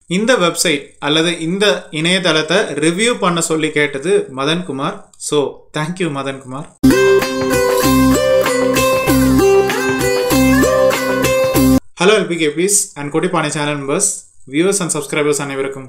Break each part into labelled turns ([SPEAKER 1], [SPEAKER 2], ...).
[SPEAKER 1] இந்த வெப்சைட் அல்லது இந்த இணையதளத்தை ரிவ்யூ பண்ண சொல்லி கேட்டது Madankumar so thank you Madankumar hello L P K peace and கொட்டிப்பானை channel members viewers and subscribers அனைவருக்கும்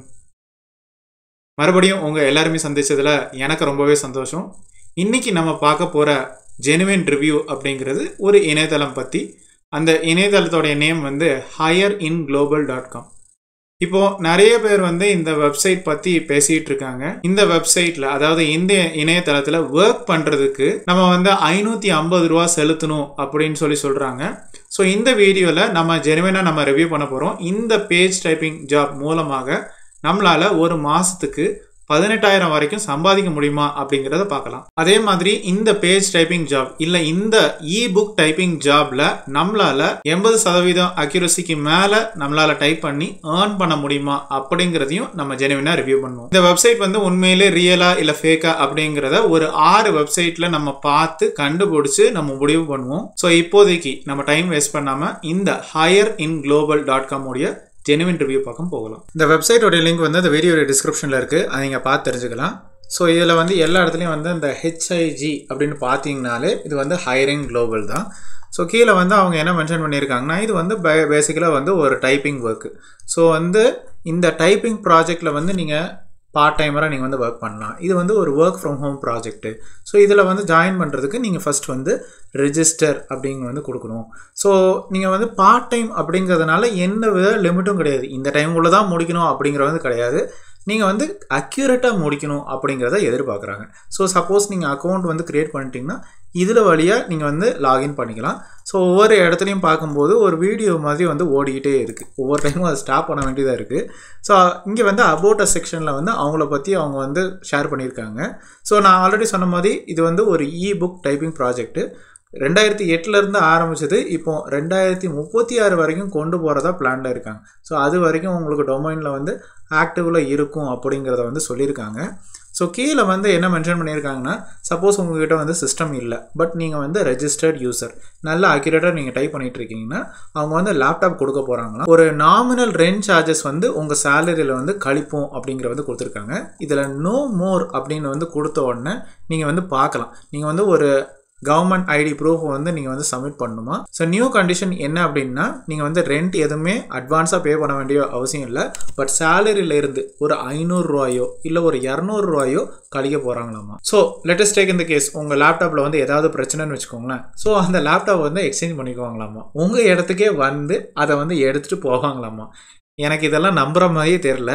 [SPEAKER 1] மறுபடியும் உங்கள் எல்லாருமே சந்திச்சதில் எனக்கு ரொம்பவே சந்தோஷம் இன்னைக்கு நம்ம பார்க்க போகிற ஜெனுவின் ரிவ்யூ அப்படிங்கிறது ஒரு இணையதளம் பற்றி அந்த இணையதளத்தோடைய நேம் வந்து hire in global dot com இப்போ நிறைய பேர் வந்து இந்த வெப்சைட் பத்தி பேசிட்டு இருக்காங்க இந்த வெப்சைட்ல அதாவது இந்த இணையதளத்துல ஒர்க் பண்றதுக்கு நம்ம வந்து ஐநூத்தி ஐம்பது ரூபா செலுத்தணும் அப்படின்னு சொல்லி சொல்றாங்க ஸோ இந்த வீடியோவில் நம்ம ஜெனுவனா நம்ம ரிவ்யூ பண்ண போகிறோம் இந்த பேஜ் டைப்பிங் ஜாப் மூலமாக நம்மளால ஒரு மாசத்துக்கு பதினெட்டாயிரம் வரைக்கும் சம்பாதிக்க முடியுமா அப்படிங்கிறத பார்க்கலாம் அதே மாதிரி இந்த பேஜ் டைப்பிங் ஜாப் இல்லை இந்த இ புக் டைப்பிங் ஜாப்ல நம்மளால எண்பது சதவீதம் அக்யூரசிக்கு மேல நம்மளால டைப் பண்ணி ஏர்ன் பண்ண முடியுமா அப்படிங்கிறதையும் நம்ம ஜெனுவினா ரிவ்யூ பண்ணுவோம் இந்த வெப்சைட் வந்து உண்மையிலே ரியலா இல்ல ஃபேக்கா அப்படிங்கிறத ஒரு ஆறு வெப்சைட்ல நம்ம பார்த்து கண்டுபிடிச்சு நம்ம முடிவு பண்ணுவோம் ஸோ இப்போதைக்கு நம்ம டைம் வேஸ்ட் பண்ணாம இந்த hire in global dot com உடைய ஜெனுவின் ரிவ்யூ பக்கம் போகலாம் இந்த வெப்சைட்டோட லிங்க் வந்து இந்த வீடியோட டிஸ்கிரிப்ஷனில் இருக்குது அதை நீங்கள் பார்த்து தெரிஞ்சுக்கலாம் ஸோ இதில் வந்து எல்லா இடத்துலையும் வந்து இந்த ஹெச்ஐஜி அப்படின்னு பார்த்தீங்கனாலே இது வந்து ஹையரிங் குளோபல் தான் ஸோ கீழே வந்து அவங்க என்ன மென்ஷன் பண்ணியிருக்காங்கன்னா இது வந்து பே பேசிக்கலாக வந்து ஒரு டைப்பிங் ஒர்க்கு ஸோ வந்து இந்த டைப்பிங் ப்ராஜெக்டில் வந்து நீங்கள் பார்ட் டைமராக நீங்கள் வந்து ஒர்க் பண்ணலாம் இது வந்து ஒரு work from home project so இதில் வந்து ஜாயின் பண்ணுறதுக்கு நீங்கள் ஃபஸ்ட் வந்து ரிஜிஸ்டர் அப்படிங்க வந்து கொடுக்கணும் ஸோ நீங்கள் வந்து பார்ட் டைம் அப்படிங்கிறதுனால எந்த வித லிமிட்டும் கிடையாது இந்த டைமுக்குள்ளே தான் முடிக்கணும் அப்படிங்கிறது கிடையாது நீங்கள் வந்து அக்யூரேட்டாக முடிக்கணும் அப்படிங்கிறத எதிர்பார்க்குறாங்க ஸோ சப்போஸ் நீங்கள் அக்கௌண்ட் வந்து க்ரியேட் பண்ணிட்டீங்கன்னா இதில் வழியாக நீங்கள் வந்து லாகின் பண்ணிக்கலாம் ஸோ ஒவ்வொரு இடத்துலையும் பார்க்கும்போது ஒரு வீடியோ மாதிரி வந்து ஓடிக்கிட்டே இருக்குது ஒவ்வொரு டைமும் அதை ஸ்டாப் பண்ண வேண்டியதாக இருக்குது ஸோ இங்கே வந்து அபவுட் அ செக்ஷனில் வந்து அவங்கள பற்றி அவங்க வந்து ஷேர் பண்ணியிருக்காங்க ஸோ நான் ஆல்ரெடி சொன்ன மாதிரி இது வந்து ஒரு இ புக் டைப்பிங் ப்ராஜெக்ட்டு ரெண்டாயிரத்தி எட்டுலேருந்து ஆரம்பிச்சது இப்போ ரெண்டாயிரத்தி முப்பத்தி ஆறு வரைக்கும் கொண்டு போகிறதா பிளானில் இருக்காங்க ஸோ அது வரைக்கும் உங்களுக்கு டொமைனில் வந்து ஆக்டிவில் இருக்கும் அப்படிங்கிறத வந்து சொல்லியிருக்காங்க ஸோ கீழே வந்து என்ன மென்ஷன் பண்ணியிருக்காங்கன்னா சப்போஸ் உங்ககிட்ட வந்து சிஸ்டம் இல்லை பட் நீங்கள் வந்து ரெஜிஸ்டர்ட் யூசர் நல்ல அக்யூரேட்டாக நீங்கள் டைப் பண்ணிட்டு இருக்கீங்கன்னா அவங்க வந்து லேப்டாப் கொடுக்க போகிறாங்களா ஒரு நாமினல் ரெண்ட் சார்ஜஸ் வந்து உங்கள் சேலரியில் வந்து கழிப்போம் அப்படிங்கிற வந்து கொடுத்துருக்காங்க இதில் நோ மோர் அப்படின்னு வந்து கொடுத்த உடனே நீங்கள் வந்து பார்க்கலாம் நீங்கள் வந்து ஒரு கவர்மெண்ட் ஐடி ப்ரூஃப் வந்து நீங்கள் வந்து சப்மிட் பண்ணணுமா ஸோ நியூ கண்டிஷன் என்ன அப்படின்னா நீங்கள் வந்து ரெண்ட் எதுவுமே அட்வான்ஸாக பே பண்ண வேண்டிய அவசியம் இல்லை பட் சேலரியிலேருந்து ஒரு ஐநூறுரூவாயோ இல்லை ஒரு இரநூறுவாயோ கழிக்க போகிறாங்களாமா ஸோ லெட்டஸ்ட் டேக் இந்த கேஸ் உங்கள் லேப்டாப்பில் வந்து ஏதாவது பிரச்சனைன்னு வச்சுக்கோங்களேன் ஸோ அந்த லேப்டாப் வந்து எக்ஸ்சேஞ்ச் பண்ணிக்குவாங்களாமா உங்கள் இடத்துக்கே வந்து அதை வந்து எடுத்துகிட்டு போவாங்களாமா எனக்கு இதெல்லாம் நம்புகிற மாதிரியே தெரில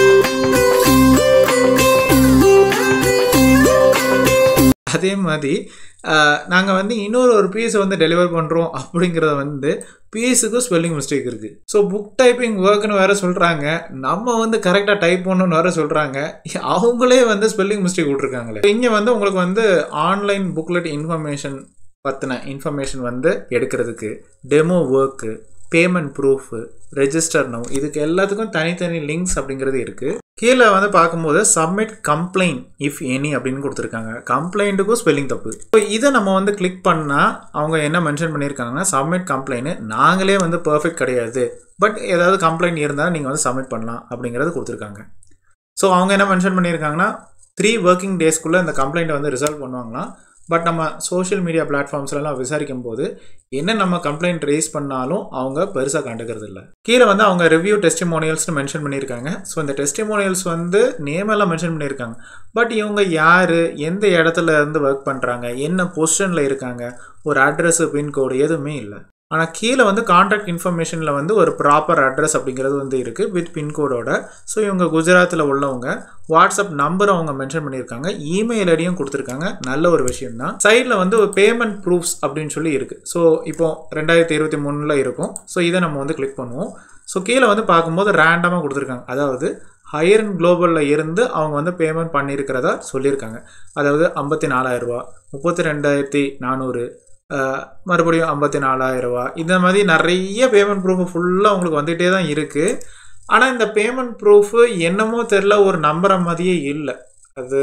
[SPEAKER 1] அதே மாதிரி நாங்கள் வந்து இன்னொரு ஒரு பீஸை வந்து டெலிவர் பண்ணுறோம் அப்படிங்கிறத வந்து பீஸுக்கும் ஸ்பெல்லிங் மிஸ்டேக் இருக்குது ஸோ புக் டைப்பிங் ஒர்க்னு வேறு சொல்கிறாங்க நம்ம வந்து கரெக்டாக டைப் பண்ணணும்னு வேறு சொல்கிறாங்க அவங்களே வந்து ஸ்பெல்லிங் மிஸ்டேக் விட்ருக்காங்களே இங்கே வந்து உங்களுக்கு வந்து ஆன்லைன் புக்லெட் இன்ஃபர்மேஷன் பற்றின இன்ஃபர்மேஷன் வந்து எடுக்கிறதுக்கு demo work payment proof register no இதுக்கு எல்லாத்துக்கும் தனித்தனி லிங்க்ஸ் அப்படிங்கிறது இருக்குது கீழே வந்து பார்க்கும்போது சப்மிட் கம்ப்ளைண்ட் இஃப் எனி அப்படின்னு கொடுத்துருக்காங்க கம்ப்ளைண்ட்டுக்கும் ஸ்பெல்லிங் தப்பு இப்போ இதை நம்ம வந்து கிளிக் பண்ணால் அவங்க என்ன மென்ஷன் பண்ணியிருக்காங்கன்னா சப்மிட் கம்ப்ளைண்ட் நாங்களே வந்து பர்ஃபெக்ட் கிடையாது பட் ஏதாவது கம்ப்ளைண்ட் இருந்தால் நீங்கள் வந்து சப்மிட் பண்ணலாம் அப்படிங்கிறது கொடுத்துருக்காங்க ஸோ அவங்க என்ன மென்ஷன் பண்ணியிருக்காங்கன்னா த்ரீ ஒர்க்கிங் டேஸ்க்குள்ளே இந்த கம்ப்ளைண்ட்டை வந்து ரிசால்வ் பண்ணுவாங்களாம் பட் நம்ம சோஷியல் மீடியா பிளாட்ஃபார்ம்ஸ்லாம் விசாரிக்கும் போது என்ன நம்ம கம்ப்ளைண்ட் ரேஸ் பண்ணாலும் அவங்க பெருசாக கண்டுக்கிறது இல்லை கீழே வந்து அவங்க ரிவ்யூ டெஸ்டிமோனியல்ஸ்னு மென்ஷன் பண்ணியிருக்காங்க ஸோ இந்த டெஸ்டிமோனியல்ஸ் வந்து நேம் எல்லாம் மென்ஷன் பண்ணியிருக்காங்க பட் இவங்க யார் எந்த இடத்துல இருந்து ஒர்க் பண்ணுறாங்க என்ன பொசிஷனில் இருக்காங்க ஒரு அட்ரஸ் பின்கோடு எதுவுமே இல்லை ஆனால் கீழே வந்து கான்டாக்ட் இன்ஃபர்மேஷனில் வந்து ஒரு ப்ராப்பர் அட்ரஸ் அப்படிங்கிறது வந்து இருக்குது வித் பின்கோடோட ஸோ இவங்க குஜராத்தில் உள்ளவங்க வாட்ஸ்அப் நம்பர் அவங்க மென்ஷன் பண்ணியிருக்காங்க இமெயில் ஐடியும் கொடுத்துருக்காங்க நல்ல ஒரு விஷயம் தான் சைடில் வந்து ஒரு பேமெண்ட் ப்ரூஃப்ஸ் அப்படின்னு சொல்லி இருக்குது ஸோ இப்போ ரெண்டாயிரத்தி இருபத்தி மூணில் இருக்கும் ஸோ இதை நம்ம வந்து கிளிக் பண்ணுவோம் ஸோ கீழே வந்து பார்க்கும்போது ரேண்டமாக கொடுத்துருக்காங்க அதாவது ஹையர் அண்ட் குளோபலில் இருந்து அவங்க வந்து பேமெண்ட் பண்ணியிருக்கிறதா சொல்லியிருக்காங்க அதாவது ஐம்பத்தி நாலாயிரரூபா முப்பத்தி ரெண்டாயிரத்தி நானூறு மறுபடியும் ஐம்பத்தி நாலாயிரரூபா இந்த மாதிரி நிறைய பேமெண்ட் ப்ரூஃப் ஃபுல்லாக உங்களுக்கு வந்துகிட்டே தான் இருக்குது ஆனால் இந்த பேமெண்ட் ப்ரூஃபு என்னமோ தெரில ஒரு நம்புற மாதிரியே இல்லை அது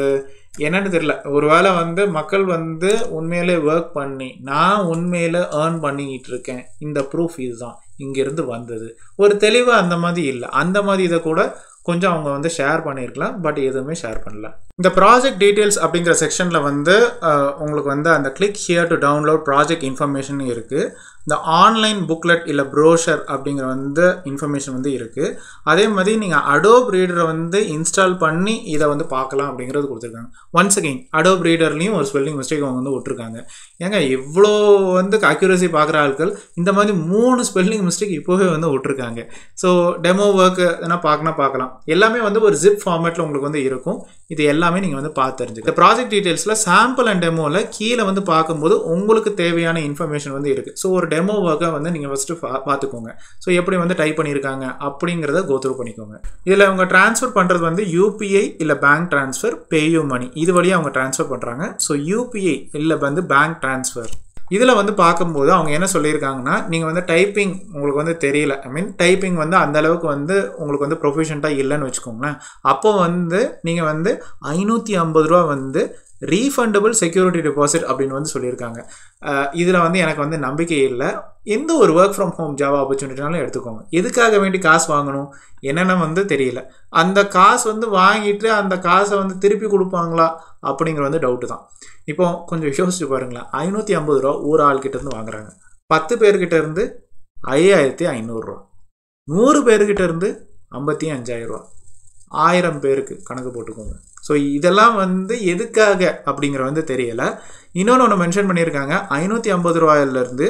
[SPEAKER 1] என்னன்னு தெரியல ஒருவேளை வந்து மக்கள் வந்து உண்மையிலே ஒர்க் பண்ணி நான் உண்மையில ஏர்ன் பண்ணிக்கிட்டு இருக்கேன் இந்த ப்ரூஃப் இதுதான் இங்கிருந்து வந்தது ஒரு தெளிவாக அந்த மாதிரி இல்லை அந்த மாதிரி இதை கூட கொஞ்சம் அவங்க வந்து ஷேர் பண்ணியிருக்கலாம் பட் எதுவுமே ஷேர் பண்ணல இந்த ப்ராஜெக்ட் டீட்டெயில்ஸ் அப்படிங்கிற செக்ஷனில் வந்து அஹ், உங்களுக்கு வந்து அந்த click here to download project information இருக்குது இந்த ஆன்லைன் புக்லெட் இல்லை ப்ரோஷர் அப்படிங்கிற வந்து இன்ஃபர்மேஷன் வந்து இருக்குது அதே மாதிரி நீங்கள் அடோப் ரீடரை வந்து இன்ஸ்டால் பண்ணி இதை வந்து பார்க்கலாம் அப்படிங்கிறது கொடுத்துருக்காங்க ஒன்ஸ் அகெயின் அடோப் ரீடர்லேயும் ஒரு ஸ்பெல்லிங் மிஸ்டேக் அவங்க வந்து விட்டுருக்காங்க ஏங்க இவ்வளோ வந்து அக்யூரசி பார்க்குற ஆட்கள் இந்த மாதிரி மூணு ஸ்பெல்லிங் மிஸ்டேக் இப்போவே வந்து விட்டுருக்காங்க ஸோ டெமோ ஒர்க் எதனா பார்க்கணும் பார்க்கலாம் எல்லாமே வந்து ஒரு ஜிப் ஃபார்மேட்டில் உங்களுக்கு வந்து இருக்கும் இது எல்லாமே நீங்கள் வந்து பார்த்து தெரிஞ்சுக்க இந்த ப்ராஜெக்ட் டீட்டெயில்ஸில் சாம்பிள் அண்ட் டெமோவில் கீழே வந்து பார்க்கும்போது உங்களுக்கு தேவையான இன்ஃபர்மேஷன் வந்து இருக்குது ஸோ ஒரு டெமோ ஒர்க்கை வந்து நீங்கள் ஃபஸ்ட்டு பார்த்துக்கோங்க ஸோ எப்படி வந்து டைப் பண்ணியிருக்காங்க அப்படிங்கிறத கோத்ரூ பண்ணிக்கோங்க இதில் அவங்க ட்ரான்ஸ்ஃபர் பண்ணுறது வந்து யூபிஐ இல்லை பேங்க் ட்ரான்ஸ்ஃபர் பேயூ மணி இது வழியாக அவங்க ட்ரான்ஸ்ஃபர் பண்ணுறாங்க ஸோ யூபிஐ இல்லை வந்து பேங்க் ட்ரான்ஸ்ஃபர் இதில் வந்து பார்க்கும்போது அவங்க என்ன சொல்லியிருக்காங்கன்னா நீங்கள் வந்து டைப்பிங் உங்களுக்கு வந்து தெரியல ஐ மீன் டைப்பிங் வந்து அந்த அளவுக்கு வந்து உங்களுக்கு வந்து ப்ரொஃபிஷியண்ட்டாக இல்லைன்னு வச்சுக்கோங்களேன் அப்போ வந்து நீங்கள் வந்து ஐநூற்றி ஐம்பது ரூபா வந்து ரீஃபண்டபிள் செக்யூரிட்டி டெபாசிட் அப்படின்னு வந்து சொல்லியிருக்காங்க இதில் வந்து எனக்கு வந்து நம்பிக்கை இல்லை எந்த ஒரு ஒர்க் ஃப்ரம் ஹோம் ஜாவா ஆப்பர்ச்சுனிட்டினாலும் எடுத்துக்கோங்க எதுக்காக வேண்டி காசு வாங்கணும் என்னென்ன வந்து தெரியல அந்த காசு வந்து வாங்கிட்டு அந்த காசை வந்து திருப்பி கொடுப்பாங்களா அப்படிங்கிற வந்து டவுட்டு தான் இப்போ கொஞ்சம் யோசிச்சு பாருங்களேன் ஐநூற்றி ஐம்பது ரூபா ஒரு ஆள்கிட்ட இருந்து வாங்குறாங்க பத்து பேர்கிட்ட இருந்து ஐயாயிரத்தி ஐநூறுரூவா நூறு பேர்கிட்ட இருந்து ஐம்பத்தி அஞ்சாயிரரூவா ஆயிரம் பேருக்கு கணக்கு போட்டுக்கோங்க ஸோ இதெல்லாம் வந்து எதுக்காக அப்படிங்கிற வந்து தெரியலை இன்னொன்று ஒன்று மென்ஷன் பண்ணியிருக்காங்க ஐநூற்றி ஐம்பது ரூபாயிலேருந்து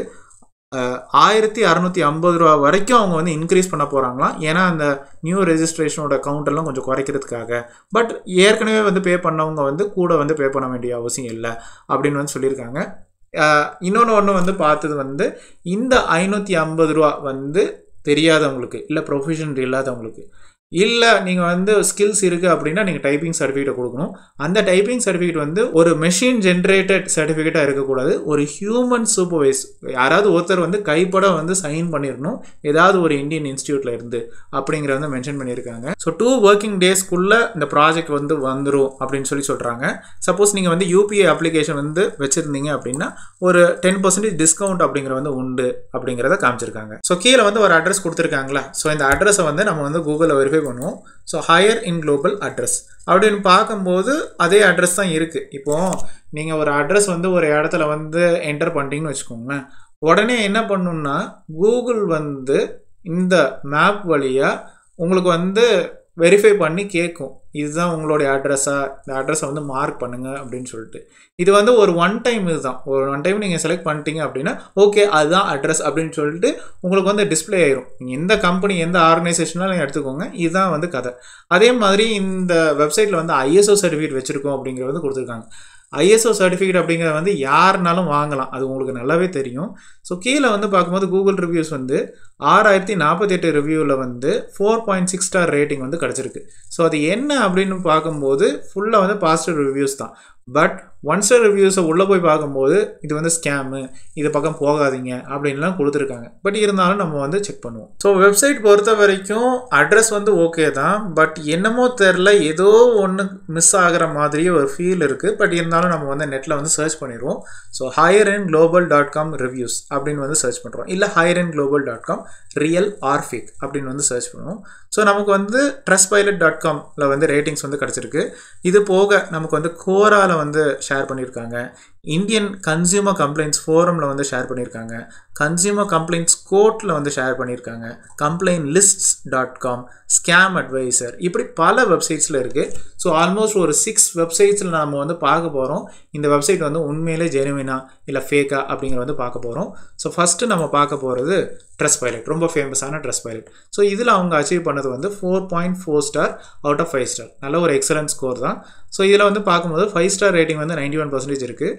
[SPEAKER 1] ஆயிரத்தி அறநூற்றி ஐம்பது ரூபா வரைக்கும் அவங்க வந்து இன்க்ரீஸ் பண்ண போகிறாங்களாம் ஏன்னா அந்த நியூ ரெஜிஸ்ட்ரேஷனோட கவுண்ட் எல்லாம் கொஞ்சம் குறைக்கிறதுக்காக பட் ஏற்கனவே வந்து பே பண்ணவங்க வந்து கூட வந்து பே பண்ண வேண்டிய அவசியம் இல்லை அப்படின்னு வந்து சொல்லியிருக்காங்க இன்னொன்று ஒன்று வந்து பார்த்தது வந்து இந்த ஐநூற்றி ஐம்பது ரூபா வந்து தெரியாதவங்களுக்கு இல்லை ப்ரொஃபஷன் இல்லாதவங்களுக்கு இல்லை நீங்கள் வந்து ஸ்கில்ஸ் இருக்குது அப்படின்னா நீங்கள் டைப்பிங் சர்டிஃபிகேட்டை கொடுக்கணும் அந்த டைப்பிங் சர்டிஃபிகேட் வந்து ஒரு மெஷின் ஜென்ரேட்டட் சர்டிஃபிகேட்டாக இருக்கக்கூடாது ஒரு ஹியூமன் சூப்பர்வைஸ் யாராவது ஒருத்தர் வந்து கைப்பட வந்து சைன் பண்ணிடணும் ஏதாவது ஒரு இந்தியன் இன்ஸ்டியூட்டில் இருந்து அப்படிங்கிற வந்து மென்ஷன் பண்ணியிருக்காங்க ஸோ டூ ஒர்க்கிங் டேஸ்க்குள்ளே இந்த ப்ராஜெக்ட் வந்து வந்துடும் அப்படின்னு சொல்லி சொல்கிறாங்க சப்போஸ் நீங்கள் வந்து யூபிஐ அப்ளிகேஷன் வந்து வச்சுருந்தீங்க அப்படின்னா ஒரு டென் பர்சன்டேஜ் டிஸ்கவுண்ட் அப்படிங்கிற வந்து உண்டு அப்படிங்கிறத காமிச்சிருக்காங்க ஸோ கீழே வந்து ஒரு அட்ரஸ் கொடுத்துருக்காங்களா ஸோ இந்த அட்ரஸை வந்து நம்ம வந்து கூகுளில் வெரிஃபை பண்ணுவோம் so hire in global address அப்படின்னு பார்க்கும்போது அதே அட்ரஸ் தான் இருக்குது இப்போது நீங்கள் ஒரு அட்ரஸ் வந்து ஒரு இடத்துல வந்து என்டர் பண்ணிட்டீங்கன்னு வச்சுக்கோங்களேன் உடனே என்ன பண்ணணும்னா கூகுள் வந்து இந்த மேப் வழியாக உங்களுக்கு வந்து வெரிஃபை பண்ணி கேட்கும் இதுதான் உங்களுடைய அட்ரஸா இந்த அட்ரஸை வந்து மார்க் பண்ணுங்க அப்படின்னு சொல்லிட்டு இது வந்து ஒரு ஒன் டைம் இதுதான் ஒரு ஒன் டைம் நீங்கள் செலக்ட் பண்ணிட்டீங்க அப்படின்னா ஓகே அதுதான் அட்ரஸ் அப்படின்னு சொல்லிட்டு உங்களுக்கு வந்து டிஸ்பிளே ஆயிரும் நீங்கள் எந்த கம்பெனி எந்த ஆர்கனைசேஷனாலும் நீங்கள் எடுத்துக்கோங்க இதுதான் வந்து கதை அதே மாதிரி இந்த வெப்சைட்டில் வந்து ஐஎஸ்ஓ சர்டிஃபிகேட் வச்சுருக்கோம் அப்படிங்கிறது வந்து கொடுத்துருக்காங்க ஐஎஸ்ஓ சர்டிஃபிகேட் அப்படிங்கிறத வந்து யாருனாலும் வாங்கலாம் அது உங்களுக்கு நல்லாவே தெரியும் ஸோ கீழே வந்து பார்க்கும்போது கூகுள் ரிவ்யூஸ் வந்து ஆறாயிரத்தி நாற்பத்தெட்டு ரிவ்யூவில் வந்து four point six star rating வந்து கிடச்சிருக்கு ஸோ அது என்ன அப்படின்னு பார்க்கும்போது ஃபுல்லாக வந்து பாசிட்டிவ் ரிவ்யூஸ் தான் பட் ஒன் ஸ்டார் ரிவ்யூஸை உள்ளே போய் பார்க்கும்போது இது வந்து ஸ்கேமு இது பக்கம் போகாதீங்க அப்படின்லாம் கொடுத்துருக்காங்க பட் இருந்தாலும் நம்ம வந்து செக் பண்ணுவோம் ஸோ வெப்சைட் பொறுத்த வரைக்கும் அட்ரஸ் வந்து ஓகே தான் பட் என்னமோ தெரில ஏதோ ஒன்று மிஸ் ஆகிற மாதிரியே ஒரு ஃபீல் இருக்குது பட் இருந்தாலும் நம்ம வந்து நெட்டில் வந்து சர்ச் பண்ணிடுவோம் so hire and global dot com reviews அப்படின்னு வந்து சர்ச் பண்ணுறோம் இல்லை hire and global dot com real or fake அப்படின்னு வந்து சர்ச் பண்ணுவோம் ஸோ நமக்கு வந்து ட்ரஸ் பைலட் டாட் காமில் வந்து ரேட்டிங்ஸ் வந்து கிடச்சிருக்கு இது போக நமக்கு வந்து கோராவில் வந்து ஷேர் பண்ணியிருக்காங்க இந்தியன் கன்சியூமர் கம்ப்ளைண்ட்ஸ் ஃபோரமில் வந்து ஷேர் பண்ணியிருக்காங்க கன்சியூமர் கம்ப்ளைண்ட்ஸ் கோர்ட்டில் வந்து ஷேர் பண்ணியிருக்காங்க complaint lists dot com scam advisor இப்படி பல வெப்சைட்ஸில் இருக்குது ஸோ ஆல்மோஸ்ட் ஒரு சிக்ஸ் வெப்சைட்ஸில் நம்ம வந்து பார்க்க போகிறோம் இந்த வெப்சைட் வந்து உண்மையிலே ஜெனுவினா இல்லை ஃபேக்கா அப்படிங்கிற வந்து பார்க்க போகிறோம் ஸோ ஃபஸ்ட்டு நம்ம பார்க்க போகிறது ட்ரெஸ் பைலட் ரொம்ப ஃபேமஸான ட்ரெஸ் பைலட் ஸோ இதில் அவங்க அச்சீவ் பண்ணது வந்து four point four star out of five star நல்ல ஒரு எக்ஸலன்ட் ஸ்கோர் தான் ஸோ இதில் வந்து பார்க்கும்போது ஃபைவ் ஸ்டார் ரேட்டிங் வந்து நைன்டி ஒன் பர்சன்டேஜ் இருக்குது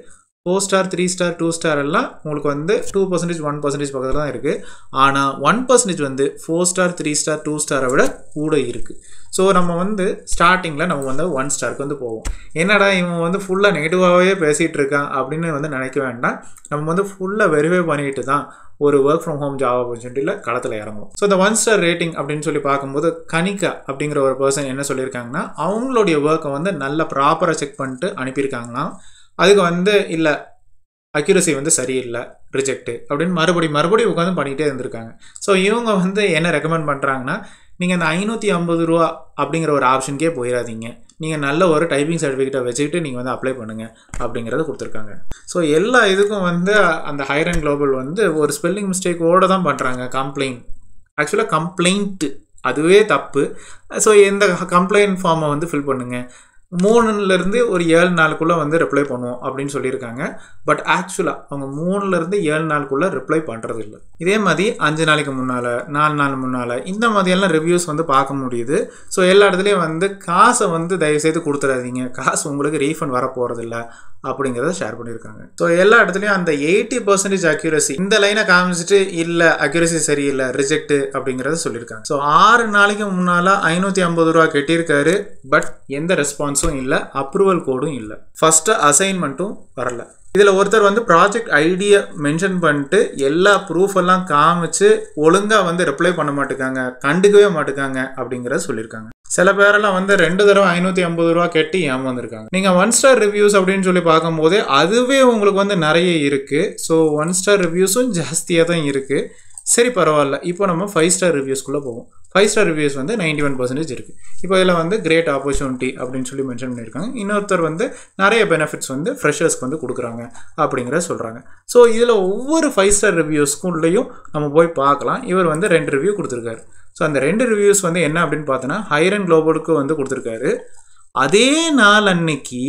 [SPEAKER 1] four star three star two star எல்லாம் உங்களுக்கு வந்து டூ பர்சன்டேஜ் ஒன் பர்சன்டேஜ் பக்கத்தில் தான் இருக்குது ஆனால் ஒன் பர்சன்டேஜ் வந்து four star three star two ஸ்டாரை விட கூட இருக்குது ஸோ நம்ம வந்து ஸ்டார்டிங்கில் நம்ம வந்து ஒன் ஸ்டாருக்கு வந்து போவோம் என்னடா இவன் வந்து ஃபுல்லாக நெகட்டிவாகவே பேசிகிட்டு இருக்கான் அப்படின்னு வந்து நினைக்க வேண்டாம் நம்ம வந்து ஃபுல்லாக வெரிஃபை பண்ணிட்டு தான் ஒரு ஒர்க் ஃப்ரம் ஹோம் ஜாப் ஆப்பர்ச்சுனிட்டியில் களத்தில் இறங்கும் ஸோ இந்த ஒன் ஸ்டார் ரேட்டிங் அப்படின்னு சொல்லி பார்க்கும்போது கனிகா அப்படிங்கிற ஒரு பர்சன் என்ன சொல்லியிருக்காங்கன்னா அவங்களுடைய ஒர்க்கை வந்து நல்ல ப்ராப்பராக செக் பண்ணிட்டு அனுப்பியிருக்காங்கன்னா அதுக்கு வந்து இல்லை அக்யூரசி வந்து சரியில்லை ரிஜெக்ட்டு அப்படின்னு மறுபடி மறுபடியும் உட்காந்து பண்ணிகிட்டே இருந்திருக்காங்க ஸோ இவங்க வந்து என்ன ரெக்கமெண்ட் பண்ணுறாங்கன்னா நீங்கள் அந்த ஐநூற்றி ஐம்பது ரூபா அப்படிங்கிற ஒரு ஆப்ஷனுக்கே போயிடாதீங்க நீங்கள் நல்ல ஒரு டைப்பிங் சர்டிஃபிகேட்டை வச்சுக்கிட்டு நீங்கள் வந்து அப்ளை பண்ணுங்கள் அப்படிங்கிறத கொடுத்துருக்காங்க ஸோ எல்லா இதுக்கும் வந்து அந்த ஹைர் அண்ட் குளோபல் வந்து ஒரு ஸ்பெல்லிங் மிஸ்டேக்கோடு தான் பண்ணுறாங்க கம்ப்ளைண்ட் ஆக்சுவலாக கம்ப்ளைண்ட்டு அதுவே தப்பு ஸோ இந்த கம்ப்ளைண்ட் ஃபார்மை வந்து ஃபில் பண்ணுங்கள் மூணுலேருந்து ஒரு ஏழு நாளுக்குள்ளே வந்து ரிப்ளை பண்ணுவோம் அப்படின்னு சொல்லியிருக்காங்க பட் ஆக்சுவலாக அவங்க மூணுலேருந்து ஏழு நாளுக்குள்ளே ரிப்ளை பண்ணுறது இல்லை இதே மாதிரி அஞ்சு நாளைக்கு முன்னால் நாலு நாள் முன்னால் இந்த மாதிரியெல்லாம் ரிவ்யூஸ் வந்து பார்க்க முடியுது ஸோ எல்லா இடத்துலையும் வந்து காசை வந்து தயவுசெய்து கொடுத்துடாதீங்க காசு உங்களுக்கு ரீஃபண்ட் வர போகிறதில்ல அப்படிங்கிறத ஷேர் பண்ணியிருக்காங்க ஸோ எல்லா இடத்துலையும் அந்த எயிட்டி பர்சன்டேஜ் அக்யூரசி இந்த லைனை காமிச்சிட்டு இல்லை அக்யூரசி சரியில்லை ரிஜெக்ட் அப்படிங்கிறத சொல்லியிருக்காங்க ஸோ ஆறு நாளைக்கு முன்னால் ஐநூற்றி ஐம்பது ரூபா கட்டியிருக்காரு பட் எந்த ரெஸ்பான்ஸும் இல்லை அப்ரூவல் கோடும் இல்லை ஃபஸ்ட்டு அசைன்மெண்ட்டும் வரல இதில் ஒருத்தர் வந்து ப்ராஜெக்ட் ஐடியை மென்ஷன் பண்ணிட்டு எல்லா ப்ரூஃப் எல்லாம் காமிச்சு ஒழுங்காக வந்து ரிப்ளை பண்ண மாட்டேங்காங்க கண்டுக்கவே மாட்டேங்காங்க அப்படிங்கிறத சொல்லியிருக்காங்க சில பேரெல்லாம் வந்து ரெண்டு தடவை ஐநூற்றி ஐம்பது ரூபா கட்டி ஏமாந்துருக்காங்க நீங்கள் ஒன் ஸ்டார் ரிவ்யூஸ் அப்படின்னு சொல்லி பார்க்கும்போதே அதுவே உங்களுக்கு வந்து நிறைய இருக்குது ஸோ ஒன் ஸ்டார் ரிவ்யூஸும் ஜாஸ்தியாக தான் இருக்குது சரி பரவாயில்ல இப்போ நம்ம ஃபைவ் ஸ்டார் ரிவ்யூஸ்க்குள்ளே போவோம் ஃபைவ் ஸ்டார் ரிவ்யூஸ் வந்து நைன்டி ஒன் பர்சன்டேஜ் இருக்குது இப்போ இதில் வந்து கிரேட் ஆப்பர்ச்சுனிட்டி அப்படின்னு சொல்லி மென்ஷன் பண்ணியிருக்காங்க இன்னொருத்தர் வந்து நிறைய பெனிஃபிட்ஸ் வந்து ஃப்ரெஷர்ஸ்க்கு வந்து கொடுக்குறாங்க அப்படிங்கிறத சொல்கிறாங்க ஸோ இதில் ஒவ்வொரு ஃபைவ் ஸ்டார் ரிவ்யூஸ்க்குள்ளேயும் நம்ம போய் பார்க்கலாம் இவர் வந்து ரெண்டு ரிவ்யூ கொடுத்துருக்காரு ஸோ அந்த ரெண்டு ரிவ்யூஸ் வந்து என்ன அப்படின்னு பார்த்தோன்னா ஹைர் அண்ட் குளோபலுக்கு வந்து கொடுத்துருக்காரு அதே நாள் அன்னைக்கு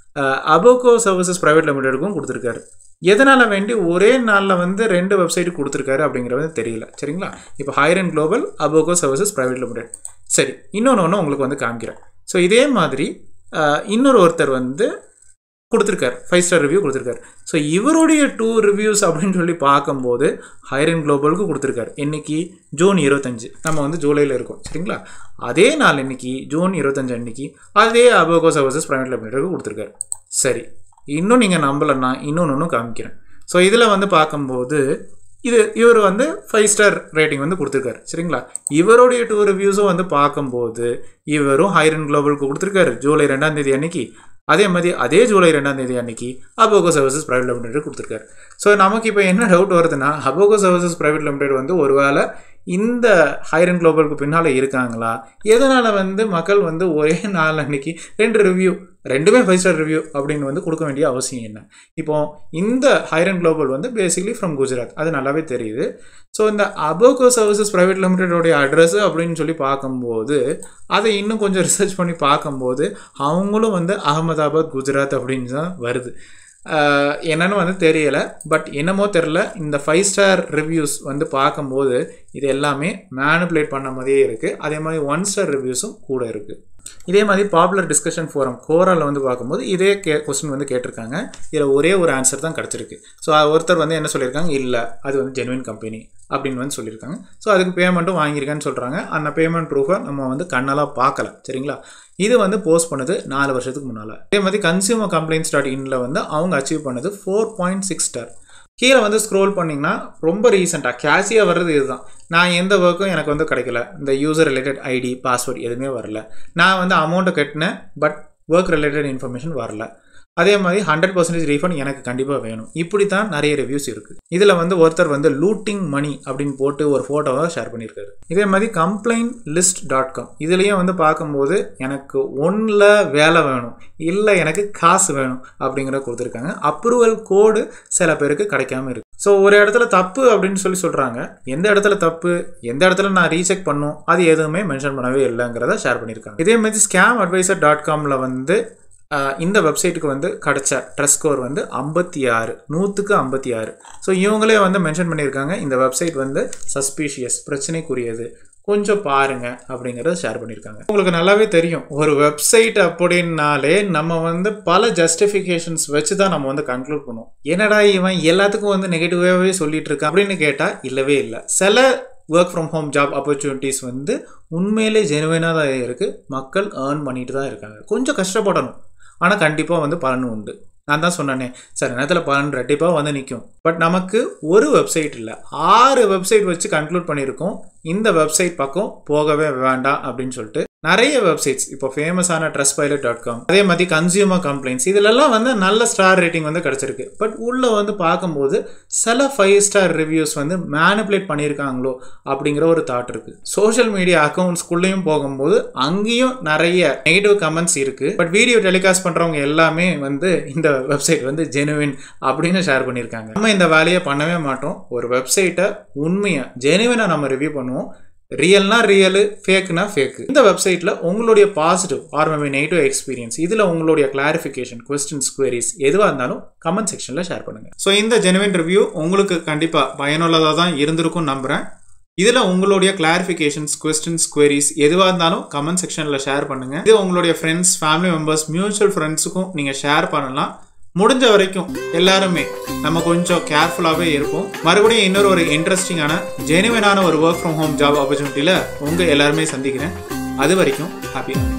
[SPEAKER 1] அபோகோ சர்வீசஸ் ப்ரைவேட் லிமிடெடுக்கும் கொடுத்துருக்காரு எதனால் வேண்டி ஒரே நாளில் வந்து ரெண்டு வெப்சைட்டு கொடுத்துருக்காரு அப்படிங்கிறது தெரியல சரிங்களா இப்போ ஹைர் அண்ட் குளோபல் அபோகோ சர்வீசஸ் ப்ரைவேட் லிமிடெட் சரி இன்னொன்று ஒன்று உங்களுக்கு வந்து காமிக்கிறேன் ஸோ இதே மாதிரி இன்னொரு ஒருத்தர் வந்து கொடுத்துருக்காரு ஃபைவ் ஸ்டார் ரிவ்யூ கொடுத்துருக்காரு ஸோ இவருடைய டூ ரிவ்யூஸ் அப்படின்னு சொல்லி பார்க்கும்போது ஹைர் அண்ட் குளோபலுக்கு கொடுத்துருக்காரு இன்னைக்கு ஜூன் இருபத்தஞ்சு நம்ம வந்து ஜூலையில் இருக்கோம் சரிங்களா அதே நாள் இன்னைக்கு ஜூன் இருபத்தஞ்சு அன்னைக்கு அதே அபோகோ சர்வீசஸ் ப்ரைவேட் லிமிடெடுக்கு கொடுத்துருக்காரு சரி இன்னும் நீங்கள் நம்பலைன்னா இன்னொன்று ஒன்றும் காமிக்கிறேன் ஸோ இதில் வந்து பார்க்கும்போது இது இவர் வந்து ஃபைவ் ஸ்டார் ரேட்டிங் வந்து கொடுத்துருக்காரு சரிங்களா இவருடைய டூ ரிவ்யூஸும் வந்து பார்க்கும்போது இவரும் ஹைர் அண்ட் குளோபலுக்கு கொடுத்துருக்காரு ஜூலை ரெண்டாம் தேதி அன்னைக்கு அதே மாதிரி அதே ஜூலை ரெண்டாம் தேதி அன்னைக்கு அபோகோ சர்வீசஸ் ப்ரைவேட் லிமிடெட் கொடுத்துருக்காரு ஸோ நமக்கு இப்போ என்ன டவுட் வருதுன்னா அபோகோ சர்வீசஸ் ப்ரைவேட் லிமிடெட் வந்து ஒருவேளை இந்த ஹைர் அண்ட் குளோபலுக்கு பின்னால் இருக்காங்களா எதனால் வந்து மக்கள் வந்து ஒரே நாள் அன்னைக்கு ரெண்டு ரிவ்யூ ரெண்டுமே ஃபைவ் ஸ்டார் ரிவ்யூ அப்படின்னு வந்து கொடுக்க வேண்டிய அவசியம் என்ன இப்போ இந்த ஹைர் அண்ட் குளோபல் வந்து பேசிக்லி ஃப்ரம் குஜராத் அது நல்லாவே தெரியுது ஸோ இந்த அபோகோ சர்வீசஸ் ப்ரைவேட் லிமிடெடோடைய அட்ரஸ் அப்படின்னு சொல்லி பார்க்கும்போது அதை இன்னும் கொஞ்சம் ரிசர்ச் பண்ணி பார்க்கும்போது அவங்களும் வந்து அகமதாபாத் குஜராத் அப்படின்னு தான் வருது என்னன்னு வந்து தெரியலை பட் என்னமோ தெரில இந்த ஃபைவ் ஸ்டார் ரிவ்யூஸ் வந்து பார்க்கும்போது இது எல்லாமே மேனுப்புலேட் பண்ண மாதிரியே இருக்குது அதே மாதிரி ஒன் ஸ்டார் ரிவ்யூஸும் கூட இருக்குது இதே மாதிரி பாப்புலர் டிஸ்கஷன் ஃபோரம் கோராவில் வந்து பார்க்கும்போது இதே கே கொஸ்டின் வந்து கேட்டிருக்காங்க இதில் ஒரே ஒரு ஆன்சர் தான் கிடச்சிருக்கு ஸோ ஒருத்தர் வந்து என்ன சொல்லியிருக்காங்க இல்லை அது வந்து ஜென்வின் கம்பெனி அப்படின்னு வந்து சொல்லியிருக்காங்க ஸோ அதுக்கு பேமெண்ட்டும் வாங்கியிருக்கேன்னு சொல்கிறாங்க அந்த பேமெண்ட் ப்ரூஃபை நம்ம வந்து கண்ணெல்லாம் பார்க்கல சரிங்களா இது வந்து போஸ்ட் பண்ணது நாலு வருஷத்துக்கு முன்னால் அதே மாதிரி கன்சியூமர் கம்ப்ளைண்ட்ஸ் டாட் இனில் வந்து அவங்க அச்சீவ் பண்ணது ஃபோர் பாயிண்ட் சிக்ஸ் ஸ்டார் கீழே வந்து ஸ்க்ரோல் பண்ணிங்கன்னா ரொம்ப ரீசெண்டாக கேஷியாக வர்றது இதுதான் நான் எந்த ஒர்க்கும் எனக்கு வந்து கிடைக்கல இந்த யூசர் ரிலேட்டட் ஐடி பாஸ்வேர்ட் எதுவுமே வரல நான் வந்து அமௌண்ட்டை கட்டினேன் பட் ஒர்க் ரிலேட்டட் இன்ஃபர்மேஷன் வரல அதே மாதிரி ஹண்ட்ரட் பர்சன்டேஜ் ரீஃபண்ட் எனக்கு கண்டிப்பாக வேணும் இப்படி தான் நிறைய ரிவ்யூஸ் இருக்குது இதில் வந்து ஒருத்தர் வந்து லூட்டிங் மணி அப்படின்னு போட்டு ஒரு ஃபோட்டோவை ஷேர் பண்ணியிருக்காரு இதே மாதிரி கம்ப்ளைண்ட் லிஸ்ட் டாட் காம் இதுலேயும் வந்து பார்க்கும்போது எனக்கு ஒன்றில் வேலை வேணும் இல்லை எனக்கு காசு வேணும் அப்படிங்கிற கொடுத்துருக்காங்க அப்ரூவல் கோடு சில பேருக்கு கிடைக்காம இருக்கு ஸோ ஒரு இடத்துல தப்பு அப்படின்னு சொல்லி சொல்கிறாங்க எந்த இடத்துல தப்பு எந்த இடத்துல நான் ரீசெக் பண்ணும் அது எதுவுமே மென்ஷன் பண்ணவே இல்லைங்கிறத ஷேர் பண்ணியிருக்காங்க இதே மாதிரி ஸ்கேம் அட்வைசர் டாட் காமில் வந்து இந்த வெப்சைட்டுக்கு வந்து கிடச்ச ட்ரெஸ் ஸ்கோர் வந்து ஐம்பத்தி ஆறு நூற்றுக்கு ஐம்பத்தி ஆறு ஸோ இவங்களே வந்து மென்ஷன் பண்ணியிருக்காங்க இந்த வெப்சைட் வந்து சஸ்பீஷியஸ் பிரச்சனைக்குரியது கொஞ்சம் பாருங்க அப்படிங்கிறத ஷேர் பண்ணியிருக்காங்க உங்களுக்கு நல்லாவே தெரியும் ஒரு வெப்சைட் அப்படின்னாலே நம்ம வந்து பல ஜஸ்டிஃபிகேஷன்ஸ் வச்சு தான் நம்ம வந்து கன்க்ளூட் பண்ணுவோம் என்னடா இவன் எல்லாத்துக்கும் வந்து நெகட்டிவாகவே சொல்லிட்டு இருக்கான் அப்படின்னு கேட்டால் இல்லவே இல்லை சில work from home job opportunities வந்து உண்மையிலே ஜெனுவனாக தான் இருக்குது மக்கள் ஏர்ன் பண்ணிட்டு தான் இருக்காங்க கொஞ்சம் கஷ்டப்படணும் ஆனால் கண்டிப்பாக வந்து பலன் உண்டு நான் தான் சொன்னேனே சார் நேரத்தில் பலன் ரெட்டிப்பாக வந்து நிற்கும் பட் நமக்கு ஒரு வெப்சைட் இல்லை ஆறு வெப்சைட் வச்சு கன்க்ளூட் பண்ணியிருக்கோம் இந்த வெப்சைட் பக்கம் போகவே வேண்டாம் அப்படின்னு சொல்லிட்டு நிறைய வெப்சைட்ஸ் இப்போ ஃபேமஸான ட்ரெஸ் பைலட் டாட் காம் அதே மாதிரி கன்சியூமர் கம்ப்ளைண்ட்ஸ் இதிலெல்லாம் வந்து நல்ல ஸ்டார் ரேட்டிங் வந்து கிடச்சிருக்கு பட் உள்ளே வந்து பார்க்கும்போது சில ஃபைவ் ஸ்டார் ரிவ்யூஸ் வந்து மேனிப்புலேட் பண்ணியிருக்காங்களோ அப்படிங்கிற ஒரு தாட் இருக்குது சோஷியல் மீடியா அக்கௌண்ட்ஸ்குள்ளேயும் போகும்போது அங்கேயும் நிறைய நெகட்டிவ் கமெண்ட்ஸ் இருக்குது பட் வீடியோ டெலிகாஸ்ட் பண்ணுறவங்க எல்லாமே வந்து இந்த வெப்சைட் வந்து ஜெனுவின் அப்படின்னு ஷேர் பண்ணியிருக்காங்க நம்ம இந்த வேலையை பண்ணவே மாட்டோம் ஒரு வெப்சைட்டை உண்மையாக ஜெனுவினாக நம்ம ரிவ்யூ பண்ணுவோம் ரியல்னா ரியலு ஃபேக்னா ஃபேக்கு இந்த வெப்சைட்டில் உங்களுடைய positive or maybe negative experience இதில் உங்களுடைய கிளாரிஃபிகேஷன் கொஸ்டின்ஸ் குவரிஸ் எதுவாக இருந்தாலும் கமெண்ட் செக்ஷனில் ஷேர் பண்ணுங்கள் ஸோ இந்த ஜெனுவின் ரிவ்யூ உங்களுக்கு கண்டிப்பாக பயனுள்ளதாக தான் இருந்திருக்கும் நம்புகிறேன் இதில் உங்களுடைய கிளாரிஃபிகேஷன்ஸ் கொஸ்டின்ஸ் குவரிஸ் எதுவாக இருந்தாலும் கமெண்ட் செக்ஷனில் ஷேர் பண்ணுங்கள் இது உங்களுடைய ஃப்ரெண்ட்ஸ் ஃபேமிலி மெம்பர்ஸ் மியூச்சுவல் ஃப்ரெண்ட்ஸுக்கும் நீங்கள் ஷேர் பண்ணலாம் முடிஞ்ச வரைக்கும் எல்லாருமே நம்ம கொஞ்சம் கேர்ஃபுல்லாகவே இருப்போம் மறுபடியும் இன்னொரு ஒரு இன்ட்ரெஸ்டிங்கான ஜெனுவனான ஒரு ஒர்க் ஃப்ரம் ஹோம் ஜாப் ஆப்பர்ச்சுனிட்டியில் உங்கள் எல்லாருமே சந்திக்கிறேன் அது வரைக்கும் ஹாப்பி